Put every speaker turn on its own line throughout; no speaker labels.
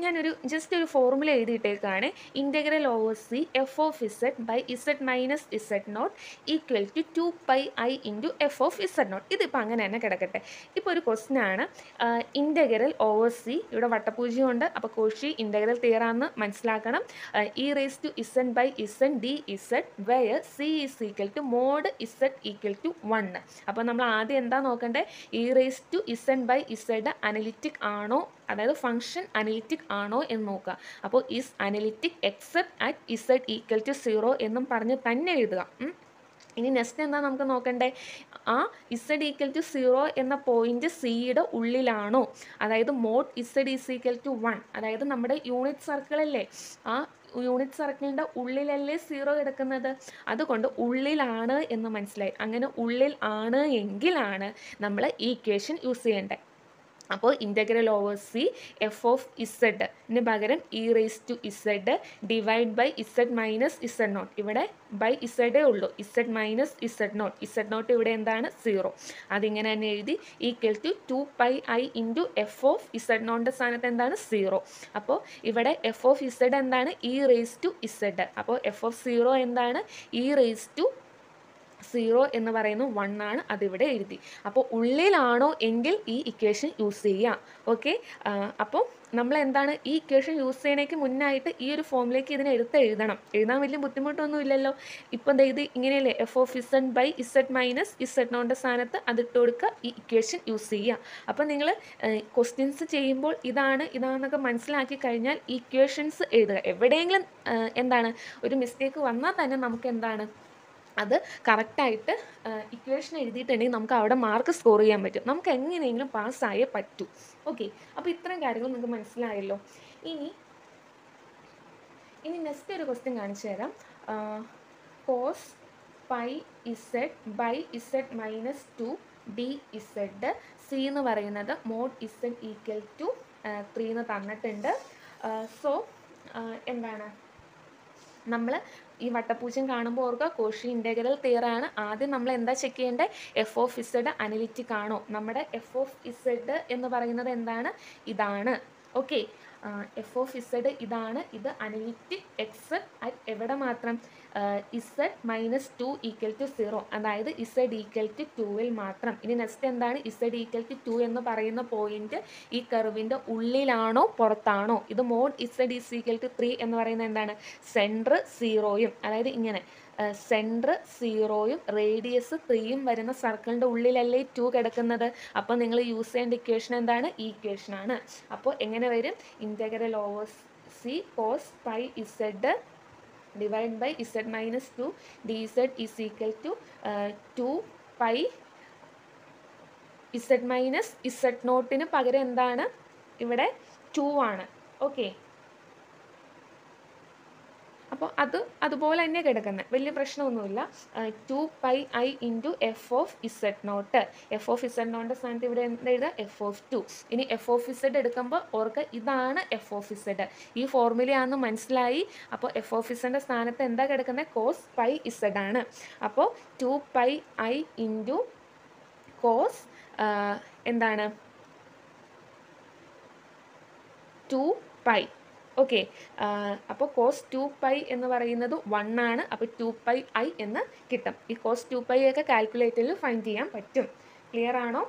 ഞാനൊരു ജസ്റ്റ് ഒരു ഫോർമുല എഴുതിയിട്ടേക്കാണ് integral over C F of Z by Z minus Z not equal to two pi I into F of Z not ഇതിപ്പോൾ അങ്ങനെ തന്നെ കിടക്കട്ടെ ഇപ്പോൾ ഒരു ക്വസ്റ്റ്യൻ ആണ് ഇൻ്റഗ്രൽ ഓവർ സി ഇവിടെ വട്ടപൂജ്യം ഉണ്ട് അപ്പോൾ കോഷി ഇൻ്റഗ്രൽ തീരാന്ന് മനസ്സിലാക്കണം E raise to Z by Z D Z where C is equal to mod Z equal to one അപ്പോൾ നമ്മൾ ആദ്യം എന്താ നോക്കണ്ടേ E raise to Z by Z analytic ആണോ അതായത് ഫംഗ്ഷൻ അനലിറ്റിക് ആണോ എന്ന് നോക്കുക അപ്പോൾ is analytic except at Z equal to zero എന്നും പറഞ്ഞ് തന്നെ എഴുതുക ഉം. ഇനി നെക്സ്റ്റ് എന്താ നമുക്ക് നോക്കണ്ടേ ആ ഇസഡ് ഈക്വൽ ടു സീറോ എന്ന പോയിന്റ് സിയുടെ ഉള്ളിലാണോ അതായത് mod Z is equal to one അതായത് നമ്മുടെ യൂണിറ്റ് സർക്കിളല്ലേ ആ യൂണിറ്റ് സർക്കിളിൻ്റെ ഉള്ളിലല്ലേ സീറോ കിടക്കുന്നത് അതുകൊണ്ട് ഉള്ളിലാണ് എന്ന് മനസ്സിലായി അങ്ങനെ ഉള്ളിൽ ആണ് എങ്കിലാണ് നമ്മൾ ഈ ഇക്വേഷൻ യൂസ് ചെയ്യേണ്ടത് അപ്പോൾ integral over C F of ഇസഡിന് പകരം E raise to Z divide by Z minus Z not ഇവിടെ ബൈ ഇസഡേ ഉള്ളൂ Z minus Z not Z not ഇവിടെ എന്താണ് സീറോ അതിങ്ങനെ തന്നെ എഴുതി equal to two pi I into F of Z നോട്ടിൻ്റെ സ്ഥാനത്ത് എന്താണ് സീറോ അപ്പോൾ ഇവിടെ എഫ് ഓഫ് ഇസഡ് എന്താണ് ഇ റേസ് ടു ഇസഡ് അപ്പോൾ എഫ് ഓഫ് സീറോ എന്താണ് ഇ റേസ് ടു സീറോ എന്ന് പറയുന്നത് വൺ ആണ് അതിവിടെ എഴുതി അപ്പോൾ ഉള്ളിലാണോ എങ്കിൽ ഈ ഇക്വേഷൻ യൂസ് ചെയ്യാം ഓക്കെ അപ്പോൾ നമ്മൾ എന്താണ് ഈ ഇക്വേഷൻ യൂസ് ചെയ്യണേക്ക് മുന്നായിട്ട് ഈ ഒരു ഫോമിലേക്ക് ഇതിനെ എടുത്ത് എഴുതണം എഴുതാൻ വലിയ ബുദ്ധിമുട്ടൊന്നും ഇല്ലല്ലോ ഇപ്പം ദേ ഇത് ഇങ്ങനെയല്ലേ F of Z by Z minus Z നോണിൻ്റെ സ്ഥാനത്ത് അതിട്ട് കൊടുക്കുക ഈ ഇക്വേഷൻ യൂസ് ചെയ്യുക അപ്പോൾ നിങ്ങൾ ക്വസ്റ്റ്യൻസ് ചെയ്യുമ്പോൾ ഇതാണ് ഇതാണെന്നൊക്കെ മനസ്സിലാക്കി കഴിഞ്ഞാൽ ഇക്വേഷൻസ് എഴുതുക എവിടെയെങ്കിലും ആ, എന്താണ് ഒരു മിസ്റ്റേക്ക് വന്നാൽ തന്നെ നമുക്ക് എന്താണ് അത് കറക്റ്റായിട്ട് ഇക്വേഷൻ എഴുതിയിട്ടുണ്ടെങ്കിൽ നമുക്ക് അവിടെ മാർക്ക് സ്കോർ ചെയ്യാൻ പറ്റും നമുക്ക് എങ്ങനെയെങ്കിലും പാസ്സായേ പറ്റൂ ഓക്കെ അപ്പോൾ ഇത്രയും കാര്യങ്ങൾ നിങ്ങൾക്ക് മനസ്സിലായല്ലോ ഇനി ഇനി നെക്സ്റ്റ് ഒരു ക്വസ്റ്റ്യൻ കാണിച്ചു തരാം cos pi Z by Z minus two D Z C എന്ന് പറയുന്നത് mod Z equal to three എന്ന് തന്നിട്ടുണ്ട് സോ എന്താണ് നമ്മൾ ഈ വട്ടപ്പൂജ്യം കാണുമ്പോൾ ഓർക്കുക കോഷി ഇൻ്റഗ്രൽ തിയറാണ് ആദ്യം നമ്മൾ എന്താ ചെക്ക് ചെയ്യേണ്ടത് എഫ് ഓഫ് ഇസഡ് അനലിറ്റിക് ആണോ നമ്മുടെ എഫ് ഓഫ് ഇസഡ് എന്ന് പറയുന്നത് എന്താണ് ഇതാണ് ഓക്കെ എഫ് ഓഫ് ഇസഡ് ഇതാണ് ഇത് അനലിറ്റിക് എക്സ് അറ്റ് എവിടെ മാത്രം Z minus two equal to zero അതായത് ഇസഡ് ഈക്വൽ ടു ടുവിൽ മാത്രം ഇനി നെക്സ്റ്റ് എന്താണ് ഇസഡ് ഈക്വൽ ടു ടു എന്ന് പറയുന്ന പോയിന്റ് ഈ കർവിൻ്റെ ഉള്ളിലാണോ പുറത്താണോ ഇത് mod Z is equal to three എന്ന് പറയുന്നത് എന്താണ് സെൻറ്റർ സീറോയും അതായത് ഇങ്ങനെ സെൻറ്റർ സീറോയും റേഡിയസ് ത്രീയും വരുന്ന സർക്കിളിൻ്റെ ഉള്ളിലല്ലേ ടു കിടക്കുന്നത് അപ്പോൾ നിങ്ങൾ യൂസ് ചെയ്യേണ്ട ഇക്വേഷൻ എന്താണ് ഈ ഇക്വേഷനാണ് അപ്പോൾ എങ്ങനെ വരും integral over C cos pi Z divide by Z minus two D Z is equal to two pi Z minus Z നോട്ടിന് പകരം എന്താണ് ഇവിടെ ടു ആണ് ഓക്കെ അപ്പോൾ അത് അതുപോലെ തന്നെ കിടക്കുന്നത് വലിയ പ്രശ്നമൊന്നുമില്ല two pi I into F of Z not F of Z നോട്ടിൻ്റെ സ്ഥാനത്ത് ഇവിടെ എന്താ എഴുതുക എഫ് ഓഫ് ടു ഇനി എഫ് ഓഫ് ഇസഡ് എടുക്കുമ്പോൾ ഓർക്ക് ഇതാണ് എഫ് ഓഫ് ഇസഡ് ഈ ഫോർമുലയാണെന്ന് മനസ്സിലായി അപ്പോൾ എഫ് ഓഫ് ഇസഡിൻ്റെ സ്ഥാനത്ത് എന്താ കിടക്കുന്നത് കോസ് പൈ ഇസഡ് ആണ് അപ്പോൾ two pi I into cos എന്താണ് ടു പൈ ഓക്കെ അപ്പോൾ കോസ് ടു പൈ എന്ന് പറയുന്നത് വൺ ആണ് അപ്പോൾ ടു പൈ ഐ എന്ന് കിട്ടും ഈ കോസ് ടു പൈ ഒക്കെ കാൽക്കുലേറ്ററിൽ ഫൈൻഡ് ചെയ്യാൻ പറ്റും ക്ലിയർ ആണോ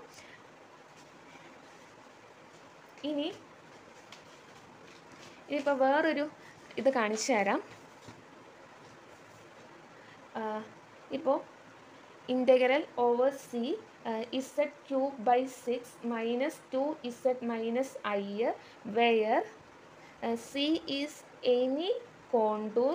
ഇനി ഇനിയിപ്പോൾ വേറൊരു ഇത് കാണിച്ചു തരാം ഇപ്പോൾ integral over C Z cube by six minus two Z minus I where C is any contour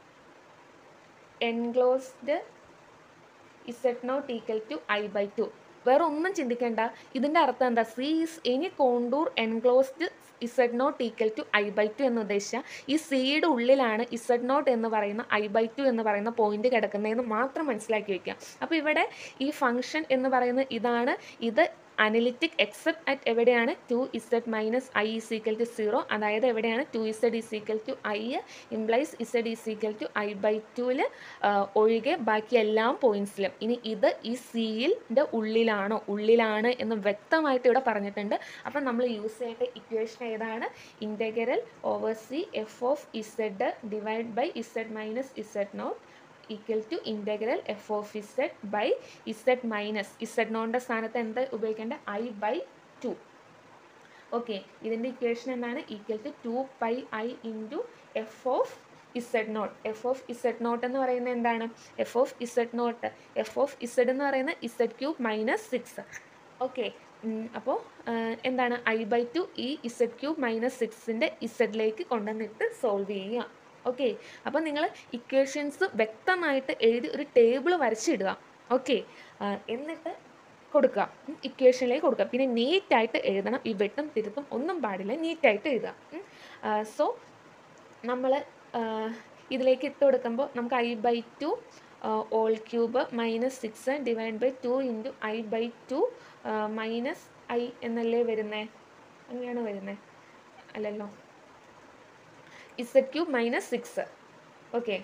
enclosed Z not equal to I by two വേറെ ഒന്നും ചിന്തിക്കേണ്ട ഇതിൻ്റെ അർത്ഥം എന്താ C is any contour enclosed Z not equal to I by two എന്ന് ഉദ്ദേശിച്ചാൽ ഈ സിയുടെ ഉള്ളിലാണ് ഇസഡ് നോട്ട് എന്ന് പറയുന്ന ഐ ബൈ ടു എന്ന് പറയുന്ന പോയിന്റ് കിടക്കുന്നതെന്ന് മാത്രം മനസ്സിലാക്കി വയ്ക്കുക അപ്പോൾ ഇവിടെ ഈ ഫംഗ്ഷൻ എന്ന് പറയുന്നത് ഇതാണ് ഇത് അനലിറ്റിക് എക്സെപ്റ്റ് അറ്റ് എവിടെയാണ് two Z minus I is equal to zero അതായത് എവിടെയാണ് two Z is equal to I implies Z is equal to I by ടുവിൽ ഒഴികെ ബാക്കി എല്ലാ പോയിന്റ്സിലും ഇനി ഇത് ഈ സിയിൻ്റെ ഉള്ളിലാണോ ഉള്ളിലാണ് എന്ന് വ്യക്തമായിട്ട് ഇവിടെ പറഞ്ഞിട്ടുണ്ട് അപ്പം നമ്മൾ യൂസ് ചെയ്യേണ്ട ഇക്വേഷൻ ഏതാണ് integral over C F of Z divide by Z minus Z not equal to integral F of Z by Z minus Z നോണിൻ്റെ സ്ഥാനത്ത് എന്താ ഉപയോഗിക്കേണ്ടത് ഐ ബൈ ടു ഓക്കെ ഇതിൻ്റെ ഇക്വേഷൻ എന്താണ് equal to two pi I into F of Z not F of Z not എന്ന് പറയുന്നത് എന്താണ് F of Z not F of Z എന്ന് പറയുന്നത് Z cube minus six okay അപ്പോൾ എന്താണ് I by two ഈ ഇസഡ് ക്യൂബ് മൈനസ് സിക്സിൻ്റെ ഇസഡിലേക്ക് കൊണ്ടുവന്നിട്ട് സോൾവ് ചെയ്യുക ഓക്കെ അപ്പോൾ നിങ്ങൾ ഇക്വേഷൻസ് വ്യക്തമായിട്ട് എഴുതി ഒരു ടേബിൾ വരച്ചിടുക ഓക്കെ എന്നിട്ട് കൊടുക്കുക ഇക്വേഷനിലേക്ക് കൊടുക്കുക പിന്നെ നീറ്റായിട്ട് എഴുതണം ഈ വെട്ടും തിരുത്തും ഒന്നും പാടില്ല നീറ്റായിട്ട് എഴുതുക സോ നമ്മൾ ഇതിലേക്ക് ഇട്ട് കൊടുക്കുമ്പോൾ നമുക്ക് I by two whole cube minus six divide by two into I by two minus I എന്നല്ലേ വരുന്നേ അങ്ങനെയാണ് വരുന്നത് അല്ലല്ലോ Z cube minus six okay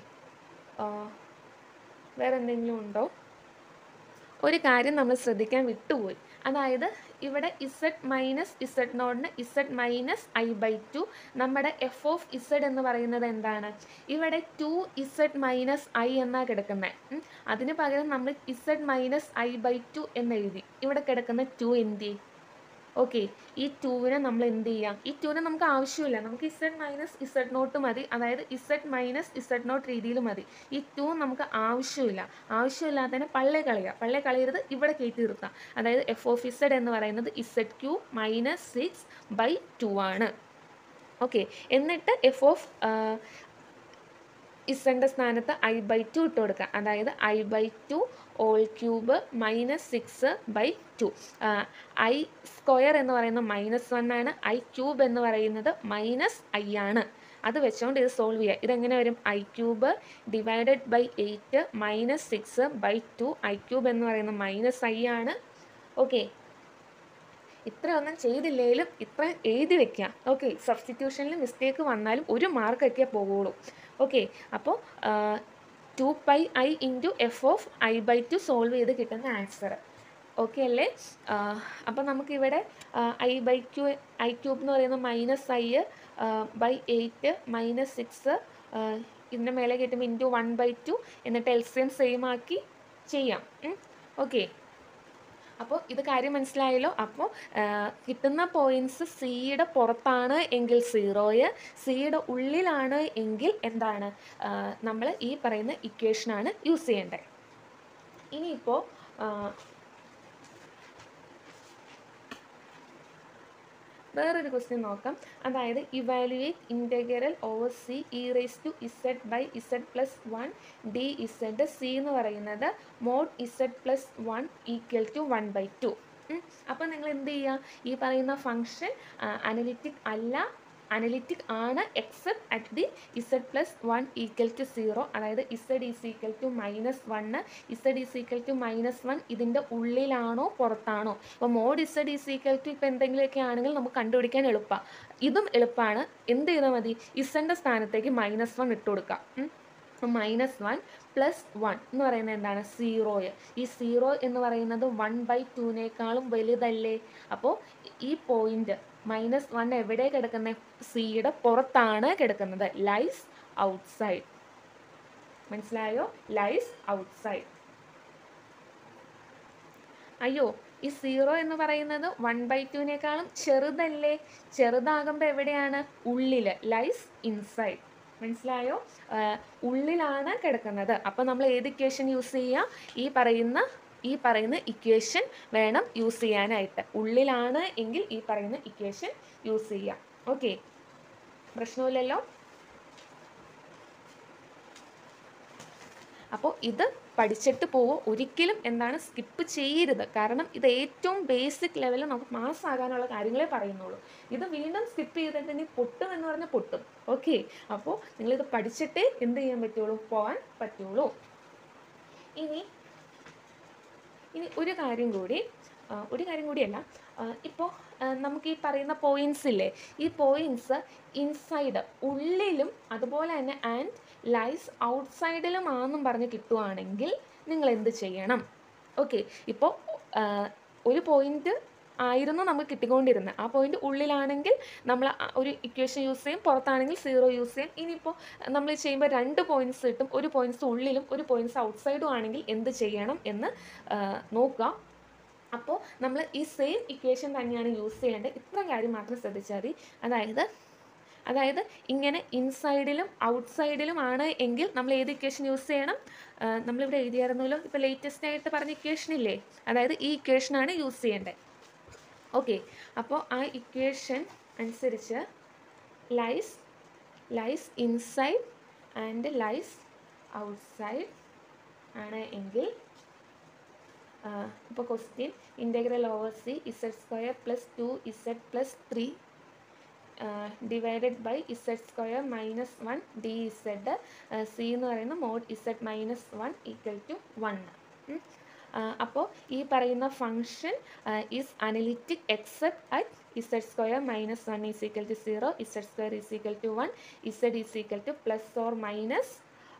വേറെ എന്തെങ്കിലും ഉണ്ടോ ഒരു കാര്യം നമ്മൾ ശ്രദ്ധിക്കാൻ വിട്ടുപോയി അതായത് ഇവിടെ ഇസഡ് മൈനസ് ഇസഡ് നോട്ടിന് Z minus I by two നമ്മുടെ എഫ് ഓഫ് ഇസഡ് എന്ന് പറയുന്നത് എന്താണ് ഇവിടെ ടു ഇസഡ് മൈനസ് ഐ എന്നാണ് കിടക്കുന്നത് അതിന് പകരം നമ്മൾ Z minus I by two എന്നെഴുതി ഇവിടെ കിടക്കുന്ന ടു എന്ത് ചെയ്യും ഓക്കെ ഈ ടൂവിനെ നമ്മൾ എന്ത് ചെയ്യാം ഈ ടൂവിനെ നമുക്ക് ആവശ്യമില്ല നമുക്ക് ഇസഡ് മൈനസ് ഇസഡ് നോട്ട് മതി അതായത് ഇസഡ് മൈനസ് ഇസഡ് നോട്ട് രീതിയിൽ മതി ഈ ടൂ നമുക്ക് ആവശ്യമില്ല ആവശ്യമില്ലാത്തതിനെ പള്ളെ കളയുക പള്ളെ കളയരുത് ഇവിടെ കയറ്റി നിർത്താം അതായത് എഫ് ഓഫ് ഇസഡ് എന്ന് പറയുന്നത് Z cube minus six by two ആണ് ഓക്കെ എന്നിട്ട് എഫ് ഓഫ് ഇസഡിൻ്റെ സ്ഥാനത്ത് ഐ ബൈ ടു ഇട്ട് കൊടുക്കുക അതായത് I by two whole cube minus six by two I square എന്ന് പറയുന്നത് മൈനസ് വൺ ആണ് ഐ ക്യൂബ് എന്ന് പറയുന്നത് മൈനസ് ഐ ആണ് അത് വെച്ചുകൊണ്ട് ഇത് സോൾവ് ചെയ്യുക ഇതെങ്ങനെ വരും I cube divided by eight minus six by two I cube എന്ന് പറയുന്നത് മൈനസ് ഐ ആണ് ഓക്കെ ഇത്രയൊന്നും ചെയ്തില്ലെങ്കിലും ഇത്ര എഴുതി വെക്കുക ഓക്കെ സബ്സ്റ്റിറ്റ്യൂഷനിൽ മിസ്റ്റേക്ക് വന്നാലും ഒരു മാർക്കൊക്കെ പോകുള്ളൂ ഓക്കെ അപ്പോൾ two pi I into F of I by two solve ചെയ്ത് കിട്ടുന്ന ആൻസർ ഓക്കെ അല്ലേ അപ്പോൾ നമുക്കിവിടെ I by cube I cube എന്ന് പറയുന്നത് minus I by eight minus six ഇതിൻ്റെ മേലെ കിട്ടുമ്പോൾ ഇൻറ്റു വൺ ബൈ ടു എന്നിട്ട് എൽസിയം സെയിം ആക്കി ചെയ്യാം ഓക്കെ അപ്പോൾ ഇത് കാര്യം മനസ്സിലായല്ലോ അപ്പോൾ കിട്ടുന്ന പോയിൻറ്റ്സ് സിയുടെ പുറത്താണ് എങ്കിൽ സീറോയ് സിയുടെ ഉള്ളിലാണ് എങ്കിൽ എന്താണ് നമ്മൾ ഈ പറയുന്ന ഇക്വേഷനാണ് യൂസ് ചെയ്യേണ്ടത് ഇനിയിപ്പോൾ വേറൊരു ക്വസ്റ്റ്യൻ നോക്കാം അതായത് evaluate integral over C E raise to Z by Z plus one D Z C എന്ന് പറയുന്നത് mod Z plus one equal to one by two അപ്പോൾ നിങ്ങൾ എന്ത് ചെയ്യുക ഈ പറയുന്ന ഫംഗ്ഷൻ അനലിറ്റിക് അല്ല അനലിറ്റിക് ആണ് except at the Z plus one equal to zero അതായത് Z is equal to minus one Z is equal to minus one ഇതിൻ്റെ ഉള്ളിലാണോ പുറത്താണോ അപ്പോൾ mod Z is equal to ഇപ്പോൾ എന്തെങ്കിലുമൊക്കെ ആണെങ്കിൽ നമുക്ക് കണ്ടുപിടിക്കാൻ എളുപ്പമാണ് ഇതും എളുപ്പമാണ് എന്ത് ചെയ്താൽ മതി ഇസഡിൻ്റെ സ്ഥാനത്തേക്ക് മൈനസ് വൺ ഇട്ട് കൊടുക്കാം മൈനസ് വൺ പ്ലസ് വൺ എന്ന് പറയുന്നത് എന്താണ് സീറോയ് ഈ സീറോ എന്ന് പറയുന്നത് വൺ ബൈ ടുവിനേക്കാളും വലുതല്ലേ അപ്പോൾ ഈ പോയിന്റ് മൈനസ് വൺ എവിടെ കിടക്കുന്നത് സിയുടെ പുറത്താണ് കിടക്കുന്നത് ലൈസ് ഔട്ട്സൈഡ് മനസ്സിലായോ ലൈസ് ഔട്ട്സൈഡ് അയ്യോ ഈ സീറോ എന്ന് പറയുന്നത് വൺ ബൈ ടുവിനേക്കാളും ചെറുതല്ലേ ചെറുതാകുമ്പോൾ എവിടെയാണ് ഉള്ളിൽ ലൈസ് ഇൻസൈഡ് മനസ്സിലായോ ഉള്ളിലാണ് കിടക്കുന്നത് അപ്പോൾ നമ്മൾ ഏത് ഇക്വേഷൻ യൂസ് ചെയ്യുക ഈ പറയുന്ന ഈ പറയുന്ന ഇക്വേഷൻ വേണം യൂസ് ചെയ്യാനായിട്ട് ഉള്ളിലാണ് എങ്കിൽ ഈ പറയുന്ന ഇക്വേഷൻ യൂസ് ചെയ്യാം ഓക്കെ പ്രശ്നമില്ലല്ലോ അപ്പോൾ ഇത് പഠിച്ചിട്ട് പോവോ ഒരിക്കലും എന്താണ് സ്കിപ്പ് ചെയ്യരുത് കാരണം ഇത് ഏറ്റവും ബേസിക് ലെവലിൽ നമുക്ക് മാസ്സാകാനുള്ള കാര്യങ്ങളെ പറയുന്നുള്ളൂ ഇത് വീണ്ടും സ്കിപ്പ് ചെയ്തിട്ട് ഇനി പൊട്ടും എന്ന് പറഞ്ഞാൽ പൊട്ടും ഓക്കെ അപ്പോൾ നിങ്ങളിത് പഠിച്ചിട്ടേ എന്ത് ചെയ്യാൻ പറ്റുള്ളൂ പോകാൻ പറ്റുള്ളൂ ഇനി ഇനി ഒരു കാര്യം കൂടി ഒരു കാര്യം കൂടിയല്ല ഇപ്പോൾ നമുക്ക് ഈ പറയുന്ന പോയിൻറ്സ് ഇല്ലേ ഈ പോയിൻറ്റ്സ് ഇൻസൈഡ് ഉള്ളിലും അതുപോലെ തന്നെ ആൻഡ് ലൈസ് ഔട്ട്സൈഡിലും ആണെന്നും പറഞ്ഞ് കിട്ടുവാണെങ്കിൽ നിങ്ങൾ എന്ത് ചെയ്യണം ഓക്കെ ഇപ്പോൾ ഒരു പോയിന്റ് ആയിരുന്നു നമുക്ക് കിട്ടിക്കൊണ്ടിരുന്നത് ആ പോയിന്റ് ഉള്ളിലാണെങ്കിൽ നമ്മൾ ആ ഒരു ഇക്വേഷൻ യൂസ് ചെയ്യും പുറത്താണെങ്കിൽ സീറോ യൂസ് ചെയ്യും ഇനിയിപ്പോൾ നമ്മൾ ചെയ്യുമ്പോൾ രണ്ട് പോയിന്റ്സ് കിട്ടും ഒരു പോയിന്റ്സ് ഉള്ളിലും ഒരു പോയിന്റ്സ് ഔട്ട്സൈഡും ആണെങ്കിൽ എന്ത് ചെയ്യണം എന്ന് ആ, നോക്കുക അപ്പോൾ നമ്മൾ ഈ സെയിം ഇക്വേഷൻ തന്നെയാണ് യൂസ് ചെയ്യേണ്ടത് ഇത്ര കാര്യം മാത്രം ശ്രദ്ധിച്ചാൽ മതി അതായത് അതായത് ഇങ്ങനെ ഇൻസൈഡിലും ഔട്ട്സൈഡിലും ആണ് എങ്കിൽ നമ്മൾ ഏത് ഇക്വേഷൻ യൂസ് ചെയ്യണം ആ, നമ്മളിവിടെ എഴുതിയായിരുന്നല്ലോ ഇപ്പോൾ ലേറ്റസ്റ്റ് ആയിട്ട് പറഞ്ഞ ഇക്വേഷൻ ഇല്ലേ അതായത് ഈ ഇക്വേഷനാണ് യൂസ് ചെയ്യേണ്ടത് ഓക്കെ അപ്പോൾ ആ ഇക്വേഷൻ അനുസരിച്ച് lies lies inside and lies outside ആണ് എങ്കിൽ ഇപ്പോൾ question integral over C z square plus two z plus three divided by z square minus one D Z C എന്ന് പറയുന്ന mod Z minus one equal to one അപ്പോൾ ഈ പറയുന്ന function is analytic except at z square minus one is equal to zero z square is equal to one z is equal to plus or minus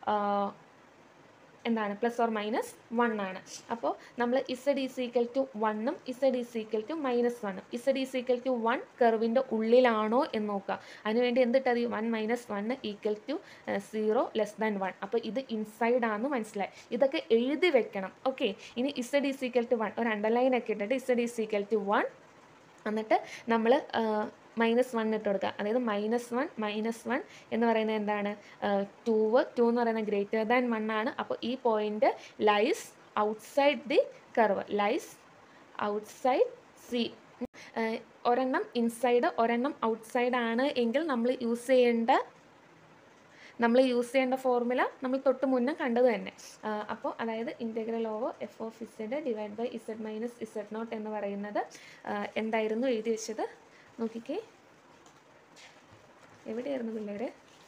എന്താണ് plus or minus one ആണ് അപ്പോൾ നമ്മൾ Z is equal to വണ്ണും z is equal to minus വണ്ണും z is equal to one കർവിൻ്റെ ഉള്ളിലാണോ എന്ന് നോക്കുക അതിനുവേണ്ടി എന്തിട്ടത് one minus one equal to zero less than one അപ്പോൾ ഇത് ഇൻസൈഡ് ആണെന്ന് മനസ്സിലായി ഇതൊക്കെ എഴുതി വെക്കണം ഓക്കെ ഇനി Z is equal to one ഒരു അണ്ടർലൈൻ ഒക്കെ ഇട്ടിട്ട് z is equal to one എന്നിട്ട് നമ്മൾ മൈനസ് വൺ ഇട്ട് കൊടുക്കുക അതായത് മൈനസ് വൺ മൈനസ് വൺ എന്ന് പറയുന്നത് എന്താണ് ടൂവ് ടു എന്ന് പറയുന്നത് ഗ്രേറ്റർ ദാൻ വൺ ആണ് അപ്പോൾ ഈ point lies outside the curve lies outside C ഒരെണ്ണം ഇൻസൈഡ് ഒരെണ്ണം ഔട്ട്സൈഡ് ആണ് എങ്കിൽ നമ്മൾ യൂസ് ചെയ്യേണ്ട നമ്മൾ യൂസ് ചെയ്യേണ്ട ഫോർമുല നമ്മൾ തൊട്ട് മുന്നേ കണ്ടത് തന്നെ അപ്പോൾ അതായത് integral over f of Z divide by Z minus Z not എന്ന് പറയുന്നത് ആ, എന്തായിരുന്നു എഴുതി വെച്ചത് നോക്കിക്കേ എവിടെയായിരുന്നു പിള്ളേരെ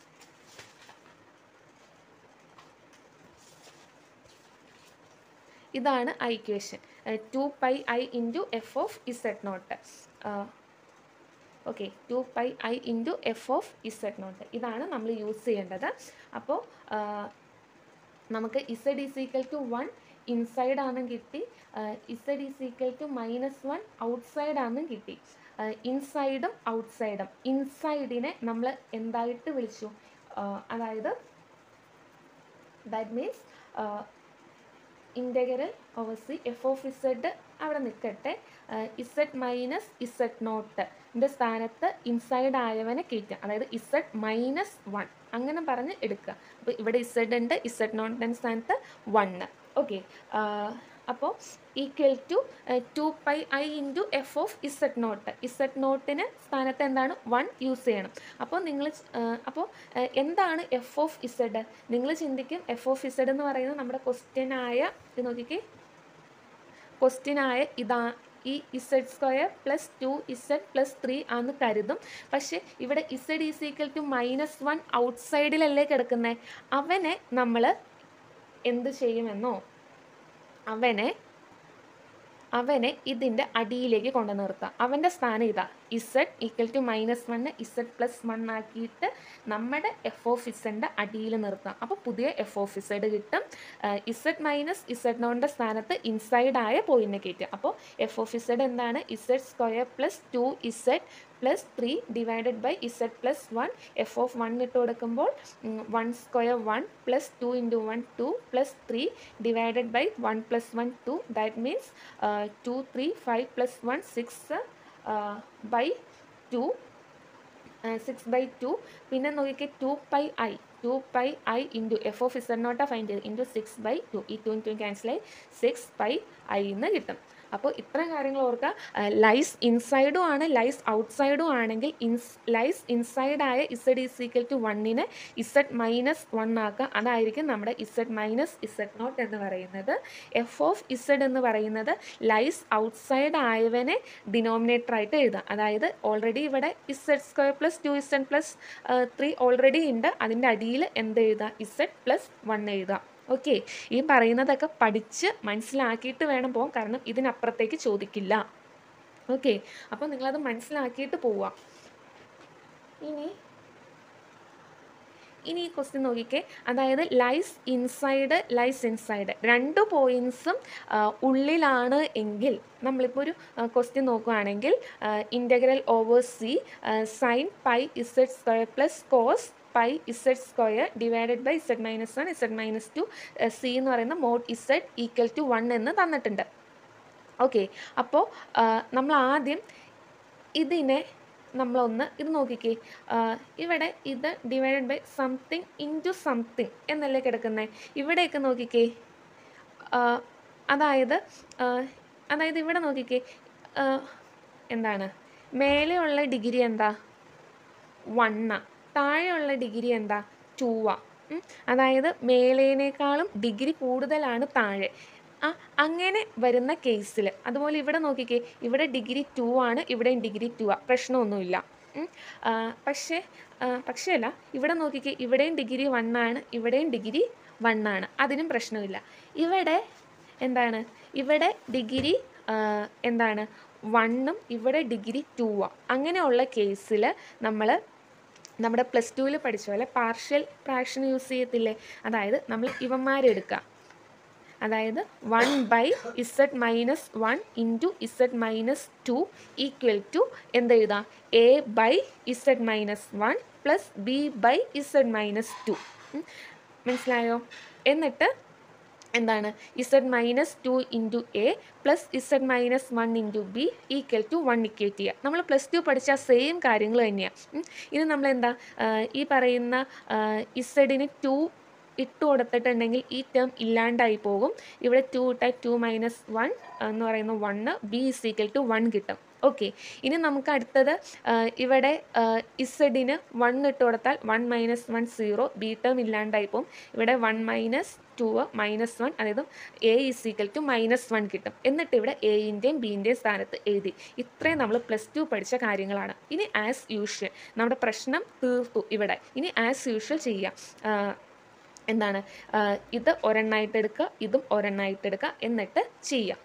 ഇതാണ് ആ equation two pi I into F of Z naught okay two pi I into F of Z naught ഇതാണ് നമ്മൾ യൂസ് ചെയ്യേണ്ടത് അപ്പോൾ നമുക്ക് z is equal to one inside ആണെന്നും കിട്ടി z is equal to minus one outside ആണെന്നും കിട്ടി ഇൻസൈഡും ഔട്ട്സൈഡും ഇൻസൈഡിനെ നമ്മൾ എന്തായിട്ട് വിളിച്ചു ആ, അതായത് that means integral over C F of z അവിടെ നിൽക്കട്ടെ ഇസഡ് മൈനസ് ഇസഡ് നോട്ടിൻ്റെ സ്ഥാനത്ത് ഇൻസൈഡ് ആയവനെ കയറ്റുക അതായത് ഇസഡ് മൈനസ് വൺ അങ്ങനെ പറഞ്ഞ് എടുക്കുക അപ്പോൾ ഇവിടെ ഇസഡ് ഉണ്ട് ഇസഡ് നോട്ടിൻ്റെ സ്ഥാനത്ത് വണ്ണ് ഓക്കെ അപ്പോൾ equal to two pi I into F of Z not z നോട്ടിന് സ്ഥാനത്ത് എന്താണ് വൺ യൂസ് ചെയ്യണം അപ്പോൾ നിങ്ങൾ അപ്പോൾ എന്താണ് എഫ് ഓഫ് ഇസഡ് നിങ്ങൾ ചിന്തിക്കും എഫ് ഓഫ് ഇസഡ് എന്ന് പറയുന്നത് നമ്മുടെ ക്വസ്റ്റ്യനായ ഇത് നോക്കിക്കേ ക്വസ്റ്റ്യനായ ഇതാ ഈ z square plus two z plus three ആന്ന് കരുതും പക്ഷേ ഇവിടെ z is equal to minus one ഔട്ട്സൈഡിലല്ലേ കിടക്കുന്നത് അവനെ നമ്മൾ എന്ത് ചെയ്യുമെന്നോ അവനെ അവനെ ഇതിൻ്റെ അടിയിലേക്ക് കൊണ്ടു നിർത്താം അവൻ്റെ സ്ഥാനം ഇതാ z equal to minus one z plus one ആക്കിയിട്ട് നമ്മുടെ എഫ് ഓഫ് ഇസഡിൻ്റെ അടിയിൽ നിർത്താം അപ്പോൾ പുതിയ എഫ് ഓഫ് ഇസഡ് കിട്ടും ഇസഡ് മൈനസ് ഇസഡ് നോണിൻ്റെ സ്ഥാനത്ത് ഇൻസൈഡ് ആയ പോയിന്റ് കയറ്റുക അപ്പോൾ എഫ് ഓഫ് ഇസഡ് എന്താണ് z square plus two z plus three divided by Z plus one f of one ഇട്ട് കൊടുക്കുമ്പോൾ one square one plus two into one two plus three divided by one plus one two that means two three five plus one six by two six by two പിന്നെ നോക്കിക്കേ two pi i two pi I into F of z നോട്ടാ find ചെയ്ത് into six by two ഈ two two ക്യാൻസലായി six pi i എന്ന് കിട്ടും അപ്പോൾ ഇത്രയും കാര്യങ്ങൾ ഓർക്കുക ലൈസ് ഇൻസൈഡും ആണ് ലൈസ് ഔട്ട്സൈഡും ആണെങ്കിൽ ഇൻസ് ലൈസ് ഇൻസൈഡായ ഇസഡ് ഈസ് ഈക്വൽ ടു വണ്ണിന് ഇസഡ് മൈനസ് വൺ ആക്കുക അതായിരിക്കും നമ്മുടെ ഇസഡ് മൈനസ് ഇസഡ് നോട്ട് എന്ന് പറയുന്നത് എഫ് ഓഫ് ഇസഡ് എന്ന് പറയുന്നത് ലൈസ് ഔട്ട്സൈഡ് ആയവനെ ഡിനോമിനേറ്റർ ആയിട്ട് എഴുതാം അതായത് ഓൾറെഡി ഇവിടെ z square plus two z plus three already ഉണ്ട് അതിൻ്റെ അടിയിൽ എന്ത് എഴുതാം ഇസഡ് പ്ലസ് വൺ എഴുതാം ഓക്കെ ഈ പറയുന്നതൊക്കെ പഠിച്ച് മനസ്സിലാക്കിയിട്ട് വേണം പോകാൻ കാരണം ഇതിനപ്പുറത്തേക്ക് ചോദിക്കില്ല ഓക്കെ അപ്പോൾ നിങ്ങളത് മനസ്സിലാക്കിയിട്ട് പോവുക ഇനി ഇനി ഈ ക്വസ്റ്റ്യൻ നോക്കിക്കേ അതായത് ലൈസ് ഇൻസൈഡ് ലൈസ് ഇൻസൈഡ് രണ്ട് പോയിൻസും ഉള്ളിലാണ് എങ്കിൽ നമ്മളിപ്പോൾ ഒരു ക്വസ്റ്റ്യൻ നോക്കുകയാണെങ്കിൽ integral over C sine pi z square plus cos pi z square divided by Z minus one z minus two C എന്ന് പറയുന്ന mod Z equal to one എന്ന് തന്നിട്ടുണ്ട് ഓക്കെ അപ്പോൾ നമ്മൾ ആദ്യം ഇതിനെ നമ്മളൊന്ന് ഇത് നോക്കിക്കേ ആ, ഇവിടെ ഇത് divided by something into something എന്നല്ലേ കിടക്കുന്നത് ഇവിടെയൊക്കെ നോക്കിക്കേ ആ, അതായത് ആ, അതായത് ഇവിടെ നോക്കിക്കേ ആ, എന്താണ് മേലെയുള്ള ഡിഗ്രി എന്താ വണ്ണ താഴെയുള്ള ഡിഗ്രി എന്താ ടൂവാ അതായത് മേലേനേക്കാളും ഡിഗ്രി കൂടുതലാണ് താഴെ ആ അങ്ങനെ വരുന്ന കേസിൽ അതുപോലെ ഇവിടെ നോക്കിക്കേ ഇവിടെ ഡിഗ്രി ടു ആണ് ഇവിടെയും ഡിഗ്രി ടു ആ പ്രശ്നമൊന്നുമില്ല ഉം. ആ, പക്ഷേ ആ, പക്ഷേ അല്ല ഇവിടെ നോക്കിക്കേ ഇവിടെയും ഡിഗ്രി വൺ ആണ് ഇവിടെയും ഡിഗ്രി വൺ ആണ് അതിനും പ്രശ്നമില്ല ഇവിടെ എന്താണ് ഇവിടെ ഡിഗ്രി എന്താണ് വണ്ണും ഇവിടെ ഡിഗ്രി ടു ആ അങ്ങനെയുള്ള കേസിൽ നമ്മൾ നമ്മുടെ പ്ലസ് ടുവിൽ പഠിച്ച പോലെ പാർഷ്യൽ ഫ്രാക്ഷൻ യൂസ് ചെയ്യത്തില്ലേ അതായത് നമ്മൾ ഇവന്മാരെടുക്കുക അതായത് one by Z minus one into z minus two equal to എന്തെഴുതാം A by Z minus one plus B by Z minus two മനസ്സിലായോ എന്നിട്ട് എന്താണ് z minus two into A plus z minus one into B equal to one equate ചെയ്യുക നമ്മൾ plus two പഠിച്ച same കാര്യങ്ങൾ തന്നെയാണ് ഇത് നമ്മളെന്താ ആ, ഈ പറയുന്ന ഇസഡിന് ടു ഇട്ട് കൊടുത്തിട്ടുണ്ടെങ്കിൽ ഈ ടേം ഇല്ലാണ്ടായി പോകും ഇവിടെ ടു ഇട്ടാൽ ടു മൈനസ് വൺ എന്ന് പറയുന്ന one B is equal to one കിട്ടും ഓക്കെ ഇനി നമുക്ക് അടുത്തത് ആ, ഇവിടെ ഇസഡിന് വൺ ഇട്ട് കൊടുത്താൽ one minus one zero B term ഇല്ലാണ്ടായി പോകും ഇവിടെ one minus two minus one അതായത് A is equal to minus one കിട്ടും എന്നിട്ട് ഇവിടെ എയിൻ്റെയും ബീൻ്റെയും സ്ഥാനത്ത് എഴുതി ഇത്രയും നമ്മൾ പ്ലസ് ടു പഠിച്ച കാര്യങ്ങളാണ് ഇനി ആസ് യൂഷ്വൽ നമ്മുടെ പ്രശ്നം തീർത്തു ഇവിടെ ഇനി ആസ് യൂഷ്വൽ ചെയ്യാം ആ, എന്താണ് ആ, ഇത് ഒരെണ്ണമായിട്ട് എടുക്കുക ഇതും ഒരെണ്ണമായിട്ട് എടുക്കുക എന്നിട്ട് ചെയ്യാം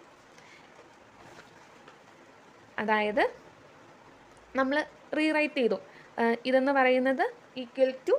അതായത് നമ്മൾ റീറൈറ്റ് ചെയ്തു ആ, ഇതെന്ന് പറയുന്നത് ഈക്വൽ ടു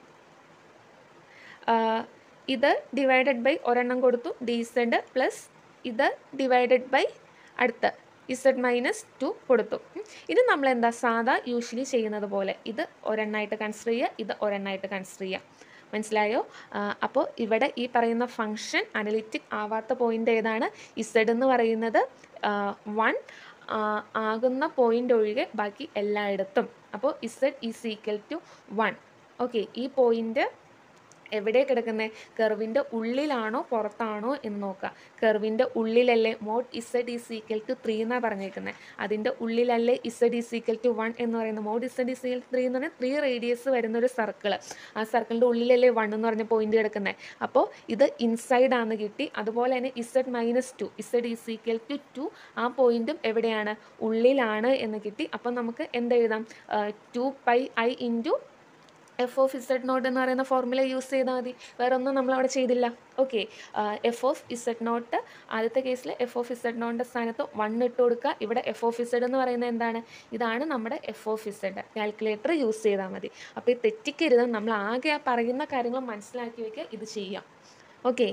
ഇത് ഡിവൈഡഡ് ബൈ ഒരെണ്ണം കൊടുത്തു ഡി സെഡ് പ്ലസ് ഇത് ഡിവൈഡഡ് ബൈ അടുത്ത ഇസഡ് മൈനസ് ടു കൊടുത്തു ഉം. ഇത് നമ്മൾ എന്താ സാധാ യൂഷ്വലി ചെയ്യുന്നത് പോലെ ഇത് ഒരെണ്ണമായിട്ട് കൺസിഡർ ചെയ്യുക ഇത് ഒരെണ്ണമായിട്ട് കൺസിഡർ ചെയ്യുക മനസ്സിലായോ അപ്പോൾ ഇവിടെ ഈ പറയുന്ന ഫങ്ഷൻ അനലിറ്റിക് ആവാത്ത പോയിന്റ് ഏതാണ് ഇസഡ് എന്ന് പറയുന്നത് വൺ ആകുന്ന പോയിന്റ് ഒഴികെ ബാക്കി എല്ലായിടത്തും അപ്പോൾ z is equal to one okay ഈ പോയിന്റ് എവിടെ കിടക്കുന്നത് കെർവിൻ്റെ ഉള്ളിലാണോ പുറത്താണോ എന്ന് നോക്കുക കെർവിൻ്റെ ഉള്ളിലല്ലേ mod Z is equal to three എന്നാണ് പറഞ്ഞേക്കുന്നത് അതിൻ്റെ ഉള്ളിലല്ലേ z is equal to one എന്ന് പറയുന്നത് mod Z is equal three എന്ന് പറഞ്ഞാൽ ത്രീ റേഡിയസ് വരുന്ന ഒരു സർക്കിൾ ആ സർക്കിളിൻ്റെ ഉള്ളിലല്ലേ വൺ എന്ന് പറഞ്ഞ പോയിന്റ് കിടക്കുന്നത് അപ്പോൾ ഇത് ഇൻസൈഡ് ആണ് കിട്ടി അതുപോലെ തന്നെ z minus two Z is equal to two ആ പോയിന്റും എവിടെയാണ് ഉള്ളിലാണ് എന്ന് കിട്ടി അപ്പം നമുക്ക് എന്തെഴുതാം two pi I into F of Z not എന്ന് പറയുന്ന ഫോർമുല യൂസ് ചെയ്താൽ മതി വേറെ ഒന്നും നമ്മൾ അവിടെ ചെയ്തില്ല okay f of Z naught ആദ്യത്തെ കേസിൽ എഫ് ഓഫ് ഇസഡ് നോട്ടിൻ്റെ സ്ഥാനത്ത് വൺ ഇട്ട് കൊടുക്കുക ഇവിടെ എഫ് ഓഫ് ഇസഡ് എന്ന് പറയുന്നത് എന്താണ് ഇതാണ് നമ്മുടെ F of z calculator use ചെയ്താൽ മതി അപ്പോൾ ഈ തെറ്റിക്കരുത് നമ്മൾ ആകെ ആ പറയുന്ന കാര്യങ്ങൾ മനസ്സിലാക്കി വയ്ക്കുക ഇത് ചെയ്യാം ഓക്കെ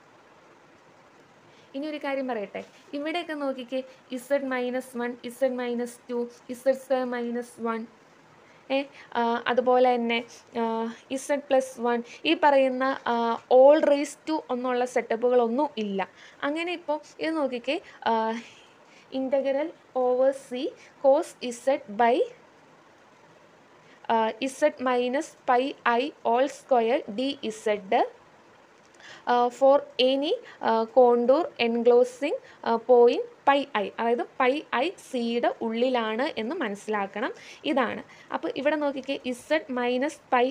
ഇനി ഒരു കാര്യം പറയട്ടെ ഇവിടെയൊക്കെ നോക്കിക്കേ z minus one z minus two z square minus one ഏ ആ, അതുപോലെ തന്നെ ഇസഡ് പ്ലസ് വൺ ഈ പറയുന്ന ഓൾ റേസ് ടു ഒന്നുള്ള സെറ്റപ്പുകളൊന്നും ഇല്ല അങ്ങനെ ഇപ്പോൾ ഇത് നോക്കിക്കേ integral over C cos z by Z minus pi i whole square d z for any contour enclosing point pi i അതായത് പൈ ഐ സിയുടെ ഉള്ളിലാണ് എന്ന് മനസ്സിലാക്കണം ഇതാണ് അപ്പോൾ ഇവിടെ നോക്കിക്കേ z minus pi i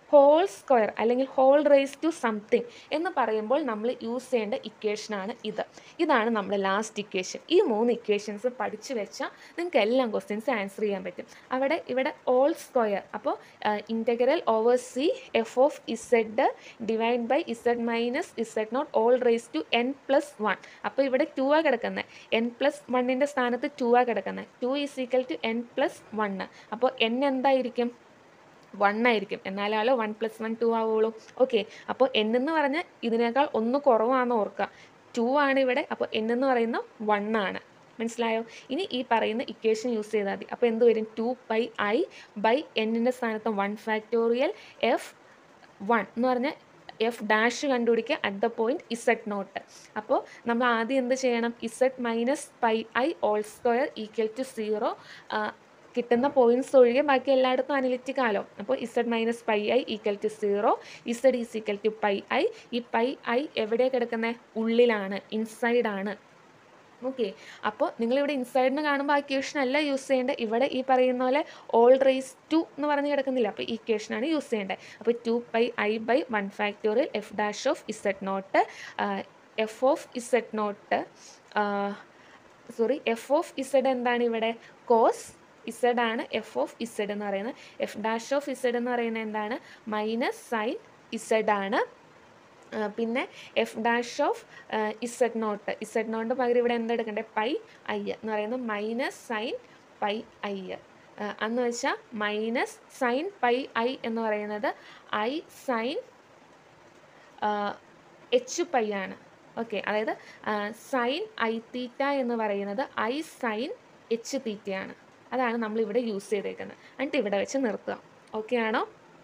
whole square അല്ലെങ്കിൽ ഹോൾ റേസ് ടു സംതിങ് എന്ന് പറയുമ്പോൾ നമ്മൾ യൂസ് ചെയ്യേണ്ട ഇക്വേഷനാണ് ഇത് ഇതാണ് നമ്മുടെ ലാസ്റ്റ് ഇക്വേഷൻ ഈ മൂന്ന് ഇക്വേഷൻസ് പഠിച്ചു വെച്ചാൽ നിങ്ങൾക്ക് എല്ലാം ക്വസ്റ്റ്യൻസ് ആൻസർ ചെയ്യാൻ പറ്റും അവിടെ ഇവിടെ ഓൾ സ്ക്വയർ അപ്പോൾ integral over C F of z divide by z minus z naught whole raise to n plus one അപ്പോൾ ഇവിടെ ടു ആ കിടക്കുന്നത് എൻ പ്ലസ് വണ്ണിൻ്റെ സ്ഥാനത്ത് ടു ആ കിടക്കുന്നത് two is equal to n plus one അപ്പോൾ എൻ എന്തായിരിക്കും വൺ ആയിരിക്കും എന്നാലാലോ വൺ പ്ലസ് വൺ ടു ആവുള്ളൂ ഓക്കെ അപ്പോൾ എൻ എന്ന് പറഞ്ഞാൽ ഇതിനേക്കാൾ ഒന്ന് കുറവാണെന്ന് ഓർക്കുക ടു ആണ് ഇവിടെ അപ്പോൾ എൻ എന്ന് പറയുന്ന വൺ ആണ് മനസ്സിലായോ ഇനി ഈ പറയുന്ന ഇക്വേഷൻ യൂസ് ചെയ്താൽ മതി അപ്പോൾ എന്ത് വരും ടു ബൈ ഐ ബൈ എന്നിൻ്റെ സ്ഥാനത്ത് വൺ ഫാക്ടോറിയൽ എഫ് വൺ എന്ന് പറഞ്ഞാൽ എഫ് ഡാഷ് കണ്ടുപിടിക്കുക at the point z naught അപ്പോൾ നമ്മൾ ആദ്യം എന്ത് ചെയ്യണം z minus pi i whole square equal to zero കിട്ടുന്ന പോയിന്റ്സ് ഒഴികെ ബാക്കി എല്ലായിടത്തും അനലിറ്റിക് ആലോ അപ്പോൾ z minus pi i equal to zero Z is equal to pi i ഈ പൈ ഐ എവിടെ കിടക്കുന്നത് ഉള്ളിലാണ് ഇൻസൈഡ് ആണ് ഓക്കെ അപ്പോൾ നിങ്ങളിവിടെ ഇൻസൈഡിന് കാണുമ്പോൾ ആ ഇക്വേഷൻ അല്ല യൂസ് ചെയ്യേണ്ടത് ഇവിടെ ഈ പറയുന്ന പോലെ ഓൾ റേസ് ടു എന്ന് പറഞ്ഞ് കിടക്കുന്നില്ല അപ്പോൾ ഈ ഇക്വേഷനാണ് യൂസ് ചെയ്യേണ്ടത് അപ്പോൾ two pi i by one factorial f dash of Z not F of Z naught sorry f of Z എന്താണ് ഇവിടെ കോസ് ഇസഡ് ആണ് എഫ് ഓഫ് ഇസഡ് എന്ന് പറയുന്നത് എഫ് ഡാഷ് ഓഫ് ഇസഡ് എന്ന് പറയുന്നത് എന്താണ് മൈനസ് സൈൻ ഇസഡ് ആണ് പിന്നെ f dash of Z not Z naught പകരം ഇവിടെ എന്താ എടുക്കണ്ടേ പൈ ഐ എന്ന് പറയുന്നത് മൈനസ് സൈൻ പൈ ഐ എന്ന് വെച്ചാൽ മൈനസ് സൈൻ പൈ ഐ എന്ന് പറയുന്നത് ഐ സൈൻ എച്ച് പൈ ആണ് ഓക്കെ അതായത് സൈൻ ഐ തീറ്റ എന്ന് പറയുന്നത് ഐ സൈൻ എച്ച് തീറ്റയാണ് അതാണ് നമ്മൾ ഇവിടെ യൂസ് ചെയ്തേക്കുന്നത് എന്നിട്ട് ഇവിടെ വെച്ച് നിർത്തുക ഓക്കെ ആണോ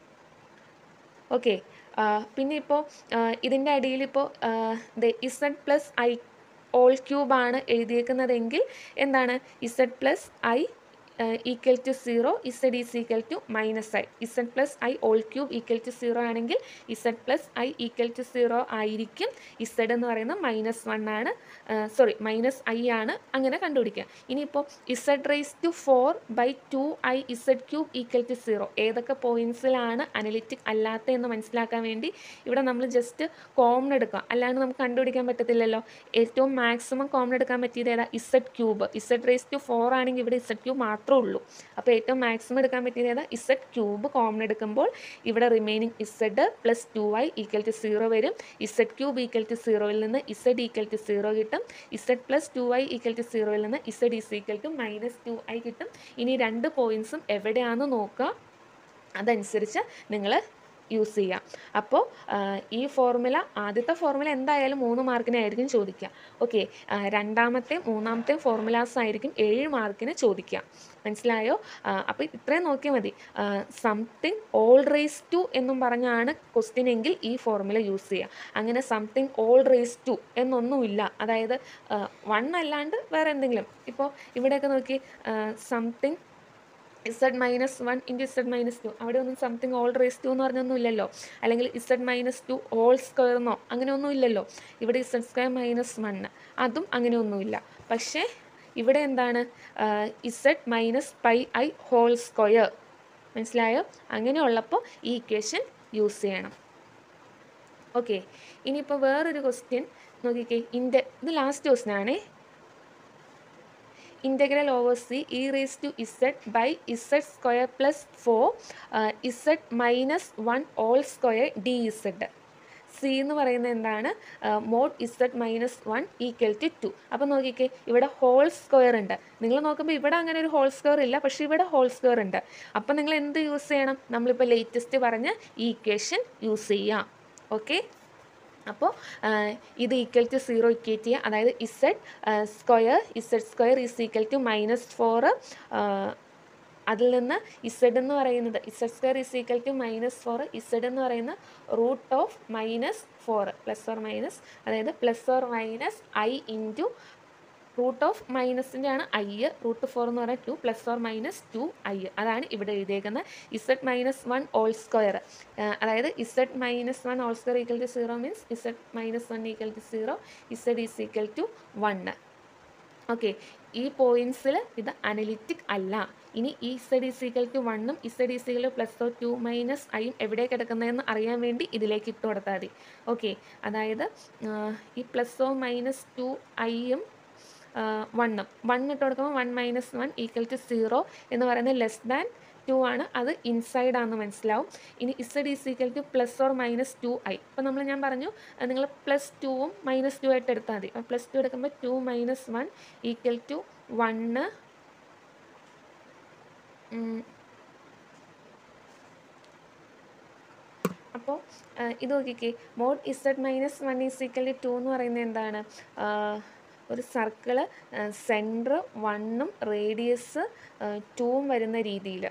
ഓക്കെ പിന്നെ ഇപ്പോൾ ഇതിൻ്റെ അടിയിൽ ഇപ്പോൾ ഇസഡ് പ്ലസ് ഐ ഓൾ ക്യൂബാണ് എഴുതിയേക്കുന്നതെങ്കിൽ എന്താണ് z plus i equal to zero Z is equal to minus i z plus i whole cube equal to zero ആണെങ്കിൽ z plus i equal to zero ആയിരിക്കും ഇസഡ് എന്ന് പറയുന്നത് minus one ആണ് sorry minus i ആണ് അങ്ങനെ കണ്ടുപിടിക്കുക ഇനിയിപ്പോൾ z raise to four by two i z cube equal to zero ഏതൊക്കെ പോയിൻറ്റ്സിലാണ് അനലിറ്റിക് അല്ലാത്തതെന്ന് മനസ്സിലാക്കാൻ വേണ്ടി ഇവിടെ നമ്മൾ ജസ്റ്റ് കോമൺ എടുക്കുക അല്ലാണ്ട് നമുക്ക് കണ്ടുപിടിക്കാൻ പറ്റത്തില്ലല്ലോ ഏറ്റവും മാക്സിമം കോമൺ എടുക്കാൻ പറ്റിയത് ഏതാ z cube z raise to four ആണെങ്കിൽ ഇവിടെ ഇസഡ് ക്യൂബ് മാത്രമേ ഉള്ളൂ അപ്പോൾ ഏറ്റവും മാക്സിമം എടുക്കാൻ പറ്റിയത് ഏതാ ഇസഡ് ക്യൂബ് കോമൺ എടുക്കുമ്പോൾ ഇവിടെ remaining z plus two i equal to zero വരും ഇസഡ് ക്യൂബ് ഈക്വൽ ടു സീറോയിൽ നിന്ന് ഇസഡ് ഈക്വൽ ടു സീറോ കിട്ടും z plus two i equal to സീറോയിൽ നിന്ന് z is equal to minus two i കിട്ടും ഇനി രണ്ട് പോയിൻറ്റ്സും എവിടെയാണെന്ന് നോക്കുക അതനുസരിച്ച് നിങ്ങൾ യൂസ് ചെയ്യാം അപ്പോൾ ഈ ഫോർമുല ആദ്യത്തെ ഫോർമുല എന്തായാലും മൂന്ന് മാർക്കിനായിരിക്കും ചോദിക്കുക ഓക്കെ രണ്ടാമത്തെയും മൂന്നാമത്തെയും ഫോർമുലാസ് ആയിരിക്കും ഏഴ് മാർക്കിന് ചോദിക്കുക മനസ്സിലായോ അപ്പോൾ ഇത്രയും നോക്കിയാൽ മതി സംതിങ് ഓൾ റേസ് ടു എന്നും പറഞ്ഞാണ് ക്വസ്റ്റ്യൻ എങ്കിൽ ഈ ഫോർമുല യൂസ് ചെയ്യുക അങ്ങനെ സംതിങ് ഓൾ റേസ് ടു എന്നൊന്നുമില്ല അതായത് വൺ അല്ലാണ്ട് വേറെ എന്തെങ്കിലും ഇപ്പോൾ ഇവിടെയൊക്കെ നോക്കി something z minus one into z minus two അവിടെ ഒന്നും സംതിങ് ഓൾ റേസ് ടു എന്ന് പറഞ്ഞൊന്നും ഇല്ലല്ലോ അല്ലെങ്കിൽ z minus two whole square എന്നോ അങ്ങനെയൊന്നും ഇല്ലല്ലോ ഇവിടെ ഇസഡ് സ്ക്വയർ മൈനസ് വണ്ണ് അതും അങ്ങനെയൊന്നുമില്ല പക്ഷേ ഇവിടെ എന്താണ് z minus pi i whole square മനസ്സിലായോ അങ്ങനെയുള്ളപ്പോൾ ഈ ഇക്വേഷൻ യൂസ് ചെയ്യണം ഓക്കെ ഇനിയിപ്പോൾ വേറൊരു ക്വസ്റ്റ്യൻ നോക്കിക്കേ ഇൻറ്റ ഇത് ലാസ്റ്റ് ക്വസ്റ്റ്യൻ ആണേ integral over c e raised to z by z square plus 4 uh, z minus 1 all square dz C എന്ന് പറയുന്നത് എന്താണ് mod Z minus one equal to two അപ്പോൾ നോക്കിക്കേ ഇവിടെ ഹോൾ സ്ക്വയർ ഉണ്ട് നിങ്ങൾ നോക്കുമ്പോൾ ഇവിടെ അങ്ങനെ ഒരു ഹോൾ സ്ക്വയർ ഇല്ല പക്ഷേ ഇവിടെ ഹോൾ സ്ക്വയർ ഉണ്ട് അപ്പോൾ നിങ്ങൾ എന്ത് യൂസ് ചെയ്യണം നമ്മളിപ്പോൾ ലേറ്റസ്റ്റ് പറഞ്ഞ ഈ ഇക്വേഷൻ യൂസ് ചെയ്യാം ഓക്കെ അപ്പോൾ ഇത് ഈക്വൽ ടു സീറോ ഇക്വേറ്റ് ചെയ്യുക അതായത് Z square Z square is equal to minus four അതിൽ നിന്ന് ഇസഡ് എന്ന് പറയുന്നത് Z square is equal to minus four Z എന്ന് പറയുന്ന root of minus four plus or minus അതായത് plus or minus I into root of മൈനസിൻ്റെ ആണ് I root four എന്ന് പറഞ്ഞാൽ two plus or minus two I അതാണ് ഇവിടെ എഴുതിയേക്കുന്നത് Z minus one whole square അതായത് Z minus one whole square equal to zero means Z minus one equal to zero Z is equal to one okay ഈ പോയിൻറ്റ്സിൽ ഇത് analytic അല്ല ഇനി ഈ ഇസഡ് ഈസിക്കൽ ടു വണ്ണും Z is equal plus or two minus ഐയും എവിടെ കിടക്കുന്നതെന്ന് അറിയാൻ വേണ്ടി ഇതിലേക്ക് ഇട്ട് കൊടുത്താൽ മതി ഓക്കെ അതായത് ആ, ഈ പ്ലസ് ഓ മൈനസ് ടു ഐയും വണ്ണും വൺ ഇട്ട് കൊടുക്കുമ്പോൾ one minus one equal to zero എന്ന് പറയുന്നത് ലെസ് ദാൻ ടു ആണ് അത് ഇൻസൈഡ് ആണെന്ന് മനസ്സിലാവും ഇനി Z is equal to plus or minus two I അപ്പോൾ നമ്മൾ ഞാൻ പറഞ്ഞു നിങ്ങൾ പ്ലസ് ടുവും മൈനസ് ടു ആയിട്ട് എടുത്താൽ മതി അപ്പോൾ പ്ലസ് ടു എടുക്കുമ്പോൾ two minus one equal to one അപ്പോൾ ഇത് നോക്കിക്കേ mod Z minus one is equal to two എന്ന് പറയുന്നത് എന്താണ് ആ, ഒരു സർക്കിള് സെൻറ്റർ വണ്ണും റേഡിയസ് ടൂവും വരുന്ന രീതിയിൽ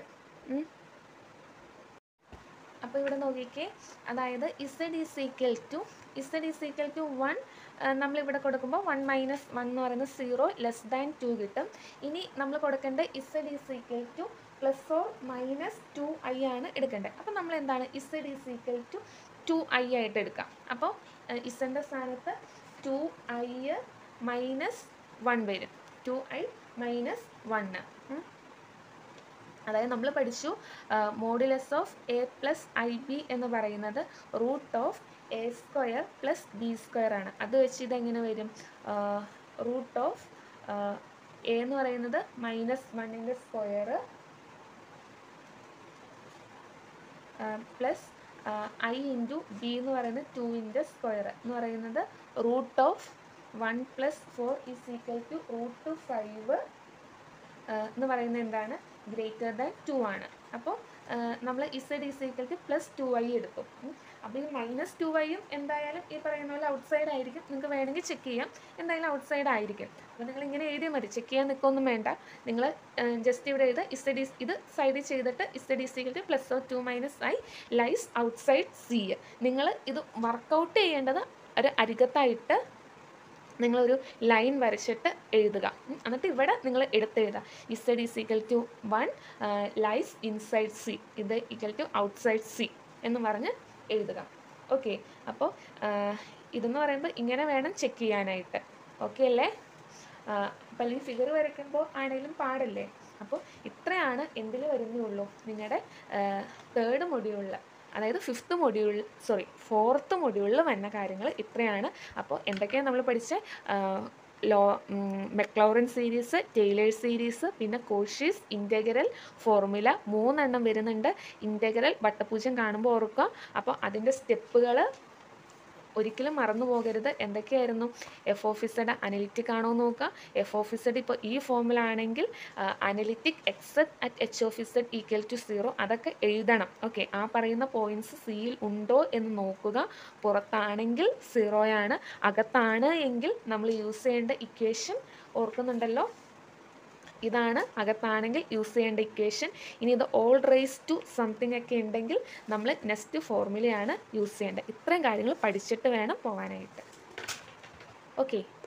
അപ്പോൾ ഇവിടെ നോക്കിക്കേ അതായത് Z is equal to Z is equal to one നമ്മളിവിടെ കൊടുക്കുമ്പോൾ വൺ മൈനസ് വൺ എന്ന് പറയുന്നത് സീറോ ലെസ് ദാൻ ടു കിട്ടും ഇനി നമ്മൾ കൊടുക്കേണ്ട Z is equal to plus or minus two I ആണ് എടുക്കേണ്ടത് അപ്പോൾ നമ്മൾ എന്താണ് Z is equal to two I ആയിട്ട് എടുക്കാം അപ്പോൾ ഇസൻ്റെ സ്ഥാനത്ത് ടു ഐ മൈനസ് വൺ വരും ടു ഐ മൈനസ് വണ്ണ് അതായത് നമ്മൾ പഠിച്ചു modulus of A plus I B എന്ന് പറയുന്നത് root of A square plus B square ആണ് അത് വെച്ച് ഇതെങ്ങനെ വരും റൂട്ട് ഓഫ് എ എന്ന് പറയുന്നത് മൈനസ് വണ്ണിൻ്റെ square plus I into B എന്ന് പറയുന്നത് ടുവിൻ്റെ സ്ക്വയർ എന്ന് പറയുന്നത് root of one plus four is equal to root five എന്ന് പറയുന്നത് എന്താണ് ഗ്രേറ്റർ ദാൻ ടു ആണ് അപ്പോൾ നമ്മൾ Z is equal to plus two I എടുക്കും ഉം. അപ്പോൾ ഈ മൈനസ് ടു ഐയും എന്തായാലും ഈ പറയുന്ന പോലെ ഔട്ട് സൈഡ് ആയിരിക്കും നിങ്ങൾക്ക് വേണമെങ്കിൽ ചെക്ക് ചെയ്യാം എന്തായാലും ഔട്ട് സൈഡ് ആയിരിക്കും അപ്പോൾ നിങ്ങൾ ഇങ്ങനെ എഴുതിയാൽ മതി ചെക്ക് ചെയ്യാൻ നിൽക്കൊന്നും വേണ്ട നിങ്ങൾ ജസ്റ്റ് ഇവിടെ എഴുതുക ഇസഡ് ഈസ് ഇത് സൈഡിൽ ചെയ്തിട്ട് Z is equal to plus or two minus I lies ഔട്ട് സൈഡ് സി നിങ്ങൾ ഇത് വർക്കൗട്ട് ചെയ്യേണ്ടത് ഒരു അരികത്തായിട്ട് നിങ്ങളൊരു ലൈൻ വരച്ചിട്ട് എഴുതുക ഉം. എന്നിട്ട് ഇവിടെ നിങ്ങൾ എടുത്തെഴുതുക Z is equal to one lies inside C ഇത് ഈക്വൽ ടു ഔട്ട്സൈഡ് സി എന്ന് പറഞ്ഞ് എഴുതുക ഓക്കെ അപ്പോൾ ഇതെന്ന് പറയുമ്പോൾ ഇങ്ങനെ വേണം ചെക്ക് ചെയ്യാനായിട്ട് ഓക്കെ അല്ലേ അപ്പോൾ അല്ലെങ്കിൽ ഫിഗർ വരയ്ക്കുമ്പോൾ ആണെങ്കിലും പാടല്ലേ അപ്പോൾ ഇത്രയാണ് എന്തിൽ വരുന്നുള്ളൂ നിങ്ങളുടെ തേർഡ് മൊഡ്യൂളിൽ അതായത് ഫിഫ്ത്ത് മൊഡ്യൂൾ സോറി ഫോർത്ത് മൊഡ്യൂളിൽ വന്ന കാര്യങ്ങൾ ഇത്രയാണ് അപ്പോൾ എന്തൊക്കെയാണ് നമ്മൾ പഠിച്ച ലോ മെക്ലൗറൻ സീരീസ് ടെയ്ലേഴ്സ് സീരീസ് പിന്നെ കോഷീസ് ഇൻറ്റഗ്രൽ ഫോർമുല മൂന്നെണ്ണം വരുന്നുണ്ട് ഇൻറ്റഗ്രൽ വട്ടപൂജ്യം കാണുമ്പോൾ ഓർക്കുക അപ്പോൾ അതിൻ്റെ സ്റ്റെപ്പുകൾ ഒരിക്കലും മറന്നു പോകരുത് എന്തൊക്കെയായിരുന്നു എഫ് ഓഫീസഡ് അനലിറ്റിക് ആണോ എന്ന് നോക്കുക എഫ് ഓഫീസഡ് ഇപ്പോൾ ഈ ഫോമിലാണെങ്കിൽ analytic except at each of Z equal to zero അതൊക്കെ എഴുതണം ഓക്കെ ആ പറയുന്ന പോയിന്റ്സ് സിയിൽ ഉണ്ടോ എന്ന് നോക്കുക പുറത്താണെങ്കിൽ സീറോയാണ് അകത്താണ് എങ്കിൽ നമ്മൾ യൂസ് ചെയ്യേണ്ട ഇക്വേഷൻ ഓർക്കുന്നുണ്ടല്ലോ ഇതാണ് അകത്താണെങ്കിൽ യൂസ് ചെയ്യേണ്ട ഇക്വേഷൻ ഇനി ഇത് ഓൾ റേസ് ടു സംതിങ് ഒക്കെ ഉണ്ടെങ്കിൽ നമ്മൾ നെക്സ്റ്റ് ഫോർമുലയാണ് യൂസ് ചെയ്യേണ്ടത് ഇത്രയും കാര്യങ്ങൾ പഠിച്ചിട്ട് വേണം പോകാനായിട്ട് ഓക്കെ